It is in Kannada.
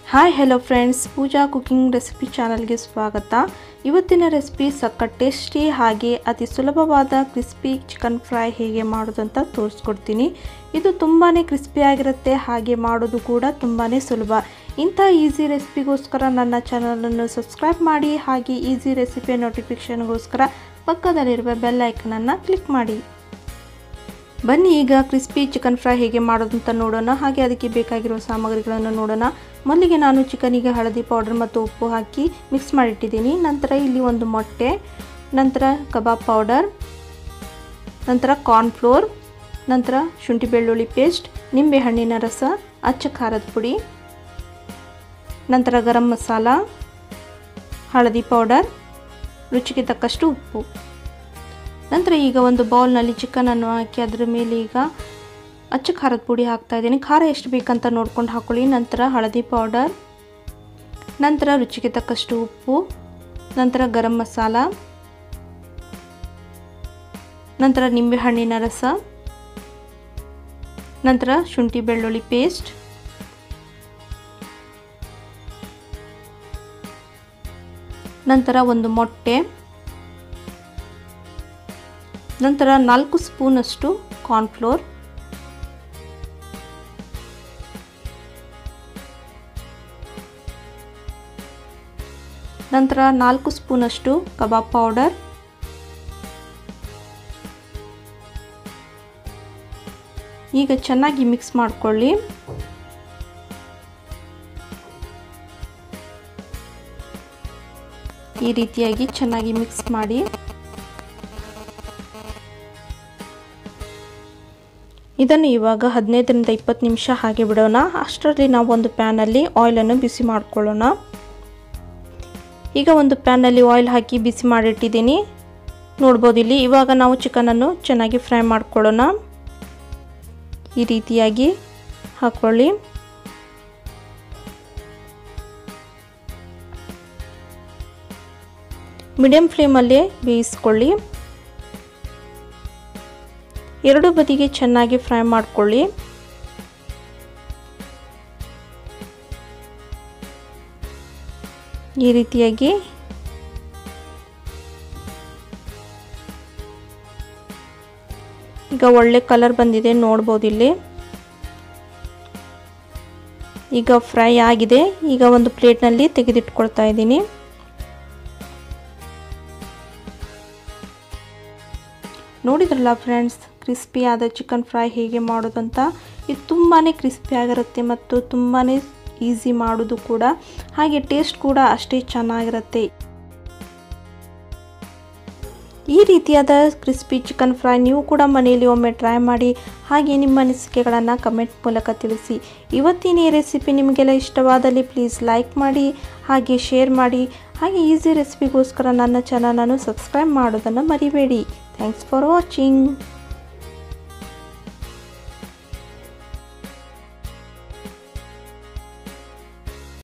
hi hello friends Pooja cooking recipe ಚಾನಲ್ಗೆ ಸ್ವಾಗತ ಇವತ್ತಿನ ರೆಸಿಪಿ ಸಖತ್ ಟೇಸ್ಟಿ ಹಾಗೆ ಅತಿ ಸುಲಭವಾದ ಕ್ರಿಸ್ಪಿ ಚಿಕನ್ ಫ್ರೈ ಹೇಗೆ ಮಾಡೋದು ಅಂತ ತೋರಿಸ್ಕೊಡ್ತೀನಿ ಇದು ತುಂಬಾ ಕ್ರಿಸ್ಪಿಯಾಗಿರುತ್ತೆ ಹಾಗೆ ಮಾಡೋದು ಕೂಡ ತುಂಬಾ ಸುಲಭ ಇಂಥ ಈಸಿ ರೆಸಿಪಿಗೋಸ್ಕರ ನನ್ನ ಚಾನಲನ್ನು ಸಬ್ಸ್ಕ್ರೈಬ್ ಮಾಡಿ ಹಾಗೆ ಈಸಿ ರೆಸಿಪಿಯ ನೋಟಿಫಿಕೇಷನ್ಗೋಸ್ಕರ ಪಕ್ಕದಲ್ಲಿರುವ ಬೆಲ್ ಐಕನನ್ನು ಕ್ಲಿಕ್ ಮಾಡಿ ಬನ್ನಿ ಈಗ ಕ್ರಿಸ್ಪಿ ಚಿಕನ್ ಫ್ರೈ ಹೇಗೆ ಮಾಡೋದು ಅಂತ ನೋಡೋಣ ಹಾಗೆ ಅದಕ್ಕೆ ಬೇಕಾಗಿರುವ ಸಾಮಗ್ರಿಗಳನ್ನು ನೋಡೋಣ ಮೊದಲಿಗೆ ನಾನು ಚಿಕನಿಗೆ ಹಳದಿ ಪೌಡರ್ ಮತ್ತು ಉಪ್ಪು ಹಾಕಿ ಮಿಕ್ಸ್ ಮಾಡಿಟ್ಟಿದ್ದೀನಿ ನಂತರ ಇಲ್ಲಿ ಒಂದು ಮೊಟ್ಟೆ ನಂತರ ಕಬಾಬ್ ಪೌಡರ್ ನಂತರ ಕಾರ್ನ್ಫ್ಲೋರ್ ನಂತರ ಶುಂಠಿ ಬೆಳ್ಳುಳ್ಳಿ ಪೇಸ್ಟ್ ನಿಂಬೆಹಣ್ಣಿನ ರಸ ಅಚ್ಚ ಖಾರದ ಪುಡಿ ನಂತರ ಗರಂ ಮಸಾಲ ಹಳದಿ ಪೌಡರ್ ರುಚಿಗೆ ತಕ್ಕಷ್ಟು ಉಪ್ಪು ನಂತರ ಈಗ ಒಂದು ಬೌಲ್ನಲ್ಲಿ ಚಿಕನನ್ನು ಹಾಕಿ ಅದರ ಮೇಲೆ ಈಗ ಅಚ್ಚ ಖಾರದ ಪುಡಿ ಹಾಕ್ತಾ ಇದ್ದೀನಿ ಖಾರ ಎಷ್ಟು ಬೇಕಂತ ನೋಡ್ಕೊಂಡು ಹಾಕೊಳ್ಳಿ ನಂತರ ಹಳದಿ ಪೌಡರ್ ನಂತರ ರುಚಿಗೆ ತಕ್ಕಷ್ಟು ಉಪ್ಪು ನಂತರ ಗರಂ ಮಸಾಲ ನಂತರ ನಿಂಬೆಹಣ್ಣಿನ ರಸ ನಂತರ ಶುಂಠಿ ಬೆಳ್ಳುಳ್ಳಿ ಪೇಸ್ಟ್ ನಂತರ ಒಂದು ಮೊಟ್ಟೆ ನಂತರ ನಾಲ್ಕು ಸ್ಪೂನಷ್ಟು ಕಾರ್ನ್ಫ್ಲೋರ್ ನಂತರ ನಾಲ್ಕು ಸ್ಪೂನಷ್ಟು ಕಬಾಬ್ ಪೌಡರ್ ಈಗ ಚೆನ್ನಾಗಿ ಮಿಕ್ಸ್ ಮಾಡಿಕೊಳ್ಳಿ ಈ ರೀತಿಯಾಗಿ ಚೆನ್ನಾಗಿ ಮಿಕ್ಸ್ ಮಾಡಿ ಇದನ್ನು ಇವಾಗ ಹದಿನೈದರಿಂದ ಇಪ್ಪತ್ತು ನಿಮಿಷ ಹಾಗೆ ಬಿಡೋಣ ಅಷ್ಟರಲ್ಲಿ ನಾವು ಒಂದು ಪ್ಯಾನಲ್ಲಿ ಆಯಿಲನ್ನು ಬಿಸಿ ಮಾಡ್ಕೊಳ್ಳೋಣ ಈಗ ಒಂದು ಪ್ಯಾನಲ್ಲಿ ಆಯಿಲ್ ಹಾಕಿ ಬಿಸಿ ಮಾಡಿಟ್ಟಿದ್ದೀನಿ ನೋಡ್ಬೋದು ಇಲ್ಲಿ ಇವಾಗ ನಾವು ಚಿಕನನ್ನು ಚೆನ್ನಾಗಿ ಫ್ರೈ ಮಾಡ್ಕೊಳ್ಳೋಣ ಈ ರೀತಿಯಾಗಿ ಹಾಕ್ಕೊಳ್ಳಿ ಮೀಡಿಯಂ ಫ್ಲೇಮಲ್ಲೇ ಬೇಯಿಸ್ಕೊಳ್ಳಿ ಎರಡು ಬದಿಗೆ ಚೆನ್ನಾಗಿ ಫ್ರೈ ಮಾಡ್ಕೊಳ್ಳಿ ಈ ರೀತಿಯಾಗಿ ಈಗ ಒಳ್ಳೆ ಕಲರ್ ಬಂದಿದೆ ನೋಡ್ಬೋದು ಇಲ್ಲಿ ಈಗ ಫ್ರೈ ಆಗಿದೆ ಈಗ ಒಂದು ಪ್ಲೇಟ್ನಲ್ಲಿ ತೆಗೆದಿಟ್ಕೊಳ್ತಾ ಇದ್ದೀನಿ ನೋಡಿದ್ರಲ್ಲ ಫ್ರೆಂಡ್ಸ್ ಕ್ರಿಸ್ಪಿಯಾದ ಚಿಕನ್ ಫ್ರೈ ಹೇಗೆ ಮಾಡೋದು ಅಂತ ಇದು ತುಂಬಾ ಕ್ರಿಸ್ಪಿಯಾಗಿರುತ್ತೆ ಮತ್ತು ತುಂಬಾ ಈಸಿ ಮಾಡೋದು ಕೂಡ ಹಾಗೆ ಟೇಸ್ಟ್ ಕೂಡ ಅಷ್ಟೇ ಚೆನ್ನಾಗಿರುತ್ತೆ ಈ ರೀತಿಯಾದ ಕ್ರಿಸ್ಪಿ ಚಿಕನ್ ಫ್ರೈ ನೀವು ಕೂಡ ಮನೆಯಲ್ಲಿ ಒಮ್ಮೆ ಟ್ರೈ ಮಾಡಿ ಹಾಗೆ ನಿಮ್ಮ ಅನಿಸಿಕೆಗಳನ್ನು ಕಮೆಂಟ್ ಮೂಲಕ ತಿಳಿಸಿ ಇವತ್ತಿನ ಈ ರೆಸಿಪಿ ನಿಮಗೆಲ್ಲ ಇಷ್ಟವಾದಲ್ಲಿ ಪ್ಲೀಸ್ ಲೈಕ್ ಮಾಡಿ ಹಾಗೆ ಶೇರ್ ಮಾಡಿ ಹಾಗೆ ಈಸಿ ರೆಸಿಪಿಗೋಸ್ಕರ ನನ್ನ ಚಾನಲನ್ನು ಸಬ್ಸ್ಕ್ರೈಬ್ ಮಾಡೋದನ್ನು ಮರಿಬೇಡಿ ಥ್ಯಾಂಕ್ಸ್ ಫಾರ್ ವಾಚಿಂಗ್